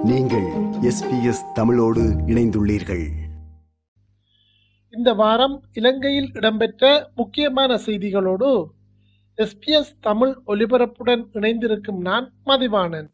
நீங்கள் எஸ்பிஎஸ் தமிழோடு இணைந்துள்ளீர்கள் இந்த வாரம் இலங்கையில் இடம்பெற்ற முக்கியமான செய்திகளோடு எஸ்பிஎஸ் தமிழ் ஒலிபரப்புடன் இணைந்திருக்கும் நான் மதிவாணன்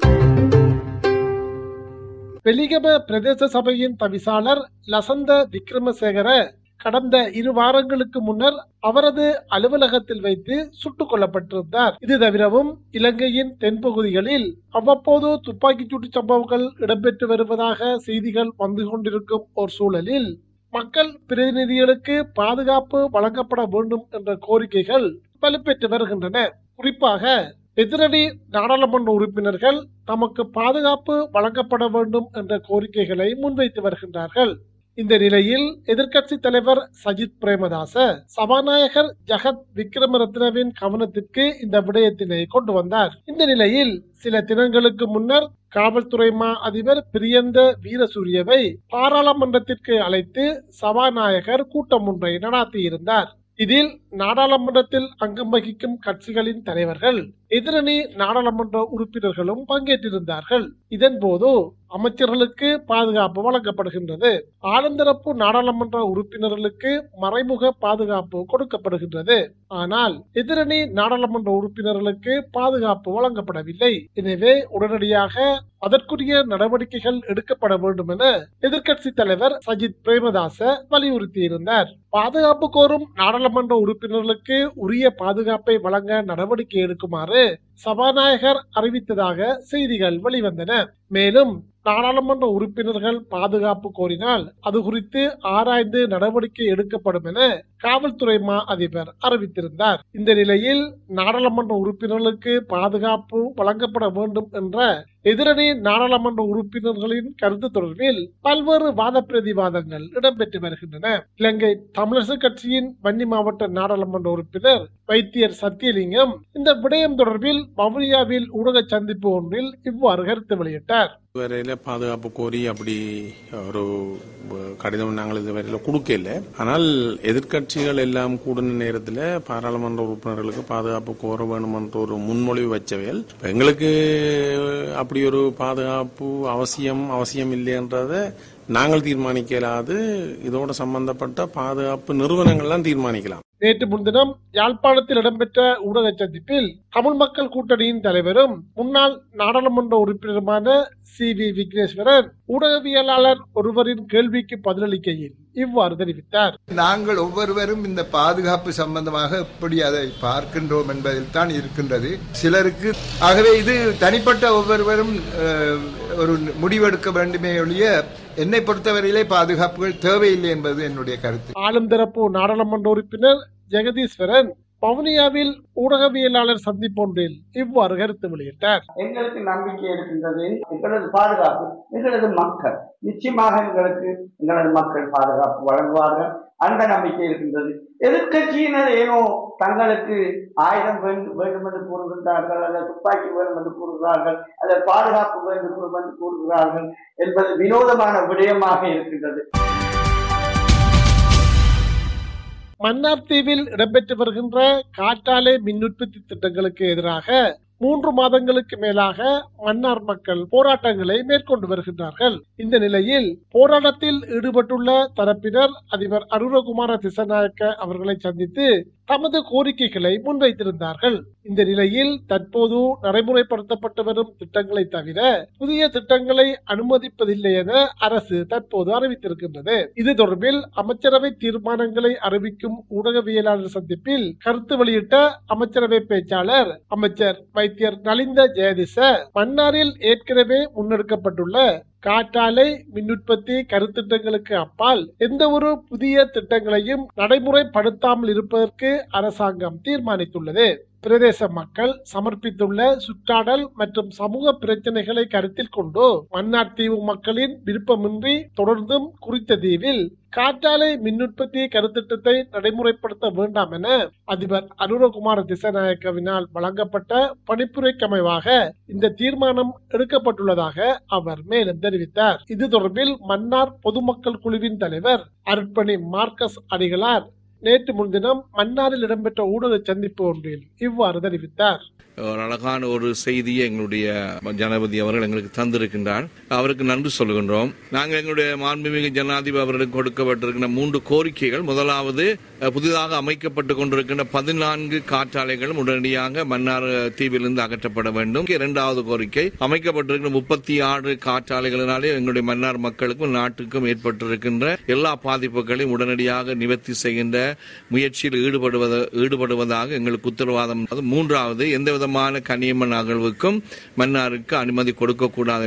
வெலிகம பிரதேச சபையின் தவிசாளர் லசந்த விக்ரமசேகர கடந்த இரு வாரங்களுக்கு முன்னர் அவரது அலுவலகத்தில் வைத்து சுட்டுக் கொல்லப்பட்டிருந்தார் இது தவிரவும் இலங்கையின் தென்பகுதிகளில் அவ்வப்போது துப்பாக்கிச் சூட்டு சம்பவங்கள் இடம்பெற்று வருவதாக செய்திகள் வந்து கொண்டிருக்கும் ஒரு சூழலில் மக்கள் பிரதிநிதிகளுக்கு பாதுகாப்பு வழங்கப்பட வேண்டும் என்ற கோரிக்கைகள் வலுப்பெற்று வருகின்றன குறிப்பாக எதிரணி நாடாளுமன்ற உறுப்பினர்கள் தமக்கு பாதுகாப்பு வழங்கப்பட வேண்டும் என்ற கோரிக்கைகளை முன்வைத்து வருகின்றார்கள் இந்த நிலையில் எதிர்க்கட்சி தலைவர் சஜித் பிரேமதாச சபாநாயகர் ஜெகத் விக்ரமரத்னவின் கவனத்திற்கு இந்த விடயத்தினை கொண்டு வந்தார் இந்த நிலையில் சில தினங்களுக்கு முன்னர் காவல்துறை மா அதிபர் பிரியந்த வீரசூரியவை பாராளுமன்றத்திற்கு அழைத்து சபாநாயகர் கூட்டம் ஒன்றை நடாத்தியிருந்தார் இதில் நாடாளுமன்றத்தில் அங்கம் வகிக்கும் கட்சிகளின் தலைவர்கள் எதிரணி நாடாளுமன்ற உறுப்பினர்களும் பங்கேற்றிருந்தார்கள் இதன்போது அமைச்சர்களுக்கு பாதுகாப்பு வழங்கப்படுகின்றது ஆளுந்தரப்பு நாடாளுமன்ற உறுப்பினர்களுக்கு மறைமுக பாதுகாப்பு கொடுக்கப்படுகின்றது ஆனால் எதிரணி நாடாளுமன்ற உறுப்பினர்களுக்கு பாதுகாப்பு வழங்கப்படவில்லை எனவே உடனடியாக அதற்குரிய நடவடிக்கைகள் எடுக்கப்பட வேண்டும் என எதிர்க்கட்சி தலைவர் சஜித் பிரேமதாச வலியுறுத்தியிருந்தார் பாதுகாப்பு கோரும் நாடாளுமன்ற உறுப்பினர்களுக்கு உரிய பாதுகாப்பை வழங்க நடவடிக்கை எடுக்குமாறு சபாநாயகர் அறிவித்ததாக செய்திகள் வெளிவந்தன மேலும் நாடாளுமன்ற உறுப்பினர்கள் பாதுகாப்பு கோரினால் அது குறித்து ஆராய்ந்து நடவடிக்கை எடுக்கப்படும் என காவல்துறை மா அதிபர் அறிவித்திருந்தார் இந்த நிலையில் நாடாளுமன்ற உறுப்பினர்களுக்கு பாதுகாப்பு வழங்கப்பட வேண்டும் என்ற எதிரணி நாடாளுமன்ற உறுப்பினர்களின் கருத்து தொடர்பில் பல்வேறு வாத பிரதிவாதங்கள் இடம்பெற்று வருகின்றன இலங்கை தமிழரசு கட்சியின் வன்னி மாவட்ட நாடாளுமன்ற உறுப்பினர் வைத்தியர் சத்தியலிங்கம் இந்த விடயம் தொடர்பில் வவுனியாவில் ஊடக சந்திப்பு ஒன்றில் இவ்வாறு கருத்து வெளியிட்டார் இதுவரையில பாதுகாப்பு கோரி அப்படி ஒரு கடிதம் நாங்கள் இதுவரையில கொடுக்கல ஆனால் எதிர்க்கட்சிகள் எல்லாம் கூடின நேரத்தில் பாராளுமன்ற உறுப்பினர்களுக்கு பாதுகாப்பு கோர வேணும் என்ற ஒரு முன்மொழிவு வச்சவைகள் எங்களுக்கு அப்படி ஒரு பாதுகாப்பு அவசியம் அவசியம் இல்லைன்றத நாங்கள் தீர்மானிக்கலாது இதோட சம்பந்தப்பட்ட பாதுகாப்பு நிறுவனங்கள்லாம் தீர்மானிக்கலாம் நேற்று முன்தினம் யாழ்ப்பாணத்தில் இடம்பெற்ற ஊடக சந்திப்பில் தமிழ் மக்கள் கூட்டணியின் தலைவரும் முன்னாள் நாடாளுமன்ற உறுப்பினருமான சி வி விக்னேஸ்வரன் ஊடகவியலாளர் ஒருவரின் கேள்விக்கு பதிலளிக்கையில் இவ்வாறு தெரிவித்தார் நாங்கள் ஒவ்வொருவரும் இந்த பாதுகாப்பு சம்பந்தமாக எப்படி அதை பார்க்கின்றோம் என்பதில் தான் இருக்கின்றது சிலருக்கு ஆகவே இது தனிப்பட்ட ஒவ்வொருவரும் அஹ், ஒரு முடிவெடுக்க வேண்டுமே ஒழிய என்னை பொறுத்தவரையிலே பாதுகாப்புகள் தேவையில்லை என்பது என்னுடைய கருத்து ஆளும் தரப்பு நாடாளுமன்ற உறுப்பினர் ஜெகதீஸ்வரன் வவுனியாவில் ஊடகவியலாளர் சந்திப்பொன்றில் இவ்வாறு கருத்து வெளியிட்டார் எங்களுக்கு நம்பிக்கை இருக்கின்றது எங்களது பாதுகாப்பு எங்களது மக்கள் நிச்சயமாக எங்களுக்கு எங்களது மக்கள் பாதுகாப்பு வழங்குவார்கள் அந்த நம்பிக்கை இருக்கின்றது எதிர்க்கட்சியினர் ஏனோ தங்களுக்கு ஆயுதம் வேண்டும் வேண்டும் என்று கூறுகின்றார்கள் அல்லது துப்பாக்கி வேண்டும் என்று கூறுகிறார்கள் அல்லது பாதுகாப்பு வேண்டும் என்று கூறுகிறார்கள் என்பது வினோதமான விடயமாக இருக்கின்றது மன்னார் தீவில் இடம்பெற்று வருகின்ற காற்றாலை மின் உற்பத்தி திட்டங்களுக்கு எதிராக மூன்று மாதங்களுக்கு மேலாக மன்னார் மக்கள் போராட்டங்களை மேற்கொண்டு வருகின்றார்கள் இந்த நிலையில் போராட்டத்தில் ஈடுபட்டுள்ள தரப்பினர் அதிபர் அருணகுமார திசநாயக்க அவர்களை சந்தித்து தமது கோரிக்கைகளை முன்வைத்திருந்தார்கள் இந்த நிலையில் தற்போது நடைமுறைப்படுத்தப்பட்டு வரும் திட்டங்களை தவிர புதிய திட்டங்களை அனுமதிப்பதில்லை என அரசு தற்போது அறிவித்திருக்கின்றது இது தொடர்பில் அமைச்சரவை தீர்மானங்களை அறிவிக்கும் ஊடகவியலாளர் சந்திப்பில் கருத்து வெளியிட்ட அமைச்சரவை பேச்சாளர் அமைச்சர் வைத்தியர் நலிந்த ஜெயதிச மன்னாரில் ஏற்கனவே முன்னெடுக்கப்பட்டுள்ள காற்றாலை மின் உற்பத்தி கருத்திட்டங்களுக்கு அப்பால் எந்த ஒரு புதிய திட்டங்களையும் நடைமுறைப்படுத்தாமல் இருப்பதற்கு அரசாங்கம் தீர்மானித்துள்ளது பிரதேச மக்கள் சமர்ப்பித்துள்ள சுற்றாடல் மற்றும் சமூக பிரச்சனைகளை கருத்தில் கொண்டு மன்னார் தீவு மக்களின் விருப்பமின்றி தொடர்ந்தும் குறித்த தீவில் காற்றாலை மின் உற்பத்தி கருத்திட்டத்தை நடைமுறைப்படுத்த வேண்டாம் என அதிபர் அனுரகுமார திசநாயக்கவினால் வழங்கப்பட்ட பணிப்புரைக்கமைவாக இந்த தீர்மானம் எடுக்கப்பட்டுள்ளதாக அவர் மேலும் தெரிவித்தார் இது தொடர்பில் மன்னார் பொதுமக்கள் குழுவின் தலைவர் அருட்பணி மார்க்கஸ் அடிகளார் நேற்று முன்தினம் மன்னாரில் இடம்பெற்ற ஊடக சந்திப்பு ஒன்றில் இவ்வாறு தெரிவித்தார் ஒரு அழகான ஒரு செய்தியை எங்களுடைய ஜனாதிபதி அவர்கள் எங்களுக்கு தந்திருக்கின்றார் அவருக்கு நன்றி சொல்கின்றோம் நாங்கள் எங்களுடைய மாண்புமிகு ஜனாதிபதி அவர்களுக்கு கொடுக்கப்பட்டிருக்கின்ற மூன்று கோரிக்கைகள் முதலாவது அஹ், புதிதாக அமைக்கப்பட்டுக் கொண்டிருக்கின்ற பதினான்கு காற்றாலைகள் உடனடியாக மன்னார் தீவிலிருந்து அகற்றப்பட வேண்டும் இரண்டாவது கோரிக்கை அமைக்கப்பட்டிருக்கின்ற முப்பத்தி ஆறு காற்றாலைகளினாலே எங்களுடைய மன்னார் மக்களுக்கும் நாட்டுக்கும் ஏற்பட்டிருக்கின்ற எல்லா பாதிப்புகளையும் உடனடியாக நிவர்த்தி செய்கின்ற முயற்சியில் ஈடுபடுவத ஈடுபடுவதாக எங்களுக்கு உத்தரவாதம் அது மூன்றாவது எந்த விதமான கனியம்மன் அகழ்வுக்கும் மன்னாருக்கு அனுமதி கொடுக்கக்கூடாது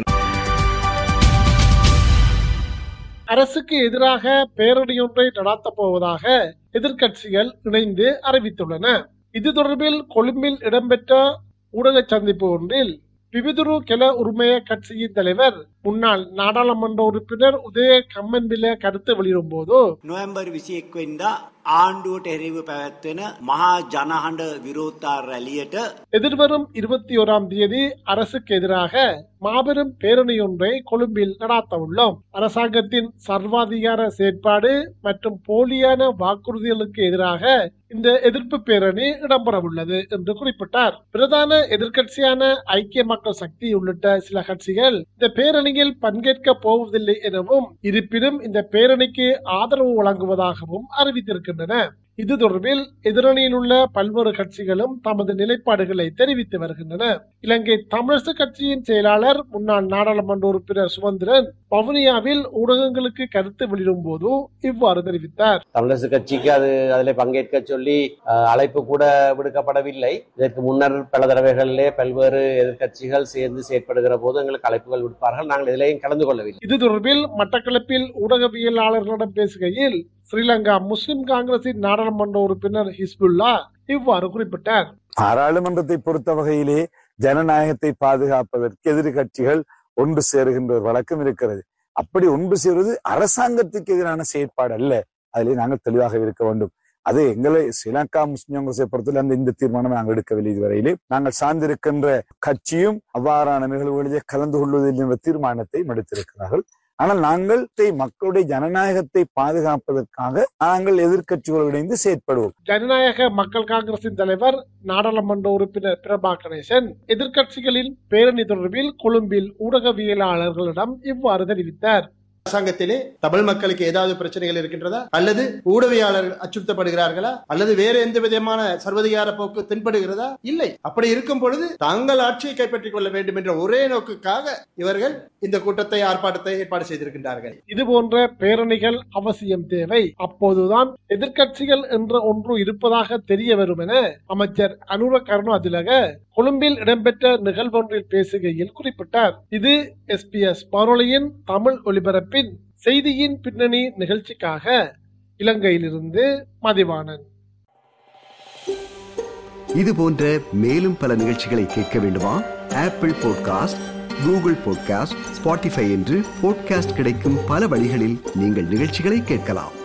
அரசுக்கு எதிராக பேரணியொன்றை நடாத்தப் போவதாக எதிர்க்கட்சிகள் இணைந்து அறிவித்துள்ளன இது தொடர்பில் கொழும்பில் இடம்பெற்ற ஊடக சந்திப்பு ஒன்றில் விவிதுரு கெல உரிமைய கட்சியின் தலைவர் முன்னாள் நாடாளுமன்ற உறுப்பினர் உதய கம்மன்பில கருத்து வெளியிடும் போது නොවැම්බර් විසි එක්වෙන්දා ආණ්ඩුවට එරෙව පැවැත්වෙන මහා ජනහඬ විරෝධතා රැලියට எதிர்வரும் இருபத்தி ஓராம் தேதி அரசுக்கு எதிராக மாபெரும் பேரணி ஒன்றை கொழும்பில் நடாத்த உள்ளோம் அரசாங்கத்தின் சர்வாதிகார செயற்பாடு மற்றும் போலியான வாக்குறுதிகளுக்கு எதிராக இந்த எதிர்ப்பு பேரணி இடம்பெறவுள்ளது என்று குறிப்பிட்டார் பிரதான எதிர்க்கட்சியான ஐக்கிய மக்கள் சக்தி உள்ளிட்ட சில கட்சிகள் இந்த பேரணியில் பங்கேற்க போவதில்லை எனவும் இருப்பினும் இந்த பேரணிக்கு ஆதரவு வழங்குவதாகவும் அறிவித்திருக்கின்றன இது தொடர்பில் எதிரணியில் உள்ள பல்வேறு கட்சிகளும் தமது நிலைப்பாடுகளை தெரிவித்து வருகின்றன இலங்கை தமிழரசு கட்சியின் செயலாளர் முன்னாள் நாடாளுமன்ற உறுப்பினர் சுமந்திரன் வவுனியாவில் ஊடகங்களுக்கு கருத்து வெளியிடும் போது இவ்வாறு தெரிவித்தார் தமிழரசு கட்சிக்கு அது அதில் பங்கேற்க சொல்லி அஹ், அழைப்பு கூட விடுக்கப்படவில்லை இதற்கு முன்னர் பல தடவைகளிலே பல்வேறு எதிர்க்கட்சிகள் சேர்ந்து செயற்படுகிற போது எங்களுக்கு அழைப்புகள் விடுப்பார்கள் நாங்கள் இதிலேயும் கலந்து கொள்ளவில்லை இது தொடர்பில் மட்டக்களப்பில் ஊடகவியலாளர்களிடம் பேசுகையில் ஸ்ரீலங்கா முஸ்லிம் காங்கிரசின் நாடாளுமன்ற உறுப்பினர் ஹிஸ்புல்லா இவ்வாறு குறிப்பிட்டார் பாராளுமன்றத்தை பொறுத்த வகையிலே ஜனநாயகத்தை பாதுகாப்பதற்கு எதிர்கட்சிகள் ஒன்று சேருகின்ற ஒரு வழக்கம் இருக்கிறது அப்படி ஒன்று சேருவது அரசாங்கத்துக்கு எதிரான செயற்பாடு அல்ல அதிலே நாங்கள் தெளிவாக இருக்க வேண்டும் அது எங்களை ஸ்ரீலங்கா முஸ்லிம் காங்கிரஸை பொறுத்தவரை அந்த இந்த தீர்மானம் நாங்கள் எடுக்கவில்லை இதுவரையிலே நாங்கள் சார்ந்திருக்கின்ற கட்சியும் அவ்வாறான நிகழ்வுகளிலே கலந்து கொள்வதில் என்ற தீர்மானத்தை எடுத்திருக்கிறார்கள் ஆனால் நாங்கள் தை- மக்களுடைய ஜனநாயகத்தை பாதுகாப்பதற்காக நாங்கள் எதிர்க்கட்சிகளோடு இணைந்து செயற்படுவோம் ஜனநாயக மக்கள் காங்கிரசின் தலைவர் நாடாளுமன்ற உறுப்பினர் பிரபா கணேசன் எதிர்க்கட்சிகளின் பேரணி தொடர்பில் கொழும்பில் ஊடகவியலாளர்களிடம் இவ்வாறு தெரிவித்தார் அரசாங்கத்திலே தமிழ் மக்களுக்கு ஏதாவது பிரச்சனைகள் இருக்கின்றதா அல்லது ஊடகவியாளர்கள் அச்சுறுத்தப்படுகிறார்களா அல்லது வேற எந்த விதமான சர்வதிகார போக்கு தென்படுகிறதா இல்லை அப்படி இருக்கும் பொழுது தாங்கள் ஆட்சியை கைப்பற்றிக் கொள்ள வேண்டும் என்ற ஒரே நோக்குக்காக இவர்கள் இந்த கூட்டத்தை ஆர்ப்பாட்டத்தை ஏற்பாடு செய்திருக்கின்றார்கள் இது போன்ற பேரணிகள் அவசியம் தேவை அப்போதுதான் எதிர்க்கட்சிகள் என்ற ஒன்று இருப்பதாக தெரிய வரும் என அமைச்சர் அனுர கருணாதிலக கொழும்பில் இடம்பெற்ற நிகழ்வொன்றில் பேசுகையில் குறிப்பிட்டார் இது எஸ்பிஎஸ் வானொலியின் தமிழ் ஒலிபரப்பின் செய்தியின் பின்னணி நிகழ்ச்சிக்காக இலங்கையிலிருந்து மதிவாணன் இது போன்ற மேலும் பல நிகழ்ச்சிகளை கேட்க வேண்டுமா Apple podcast Google podcast Spotify என்று பாட்காஸ்ட் கிடைக்கும் பல வழிகளில் நீங்கள் நிகழ்ச்சிகளை கேட்கலாம்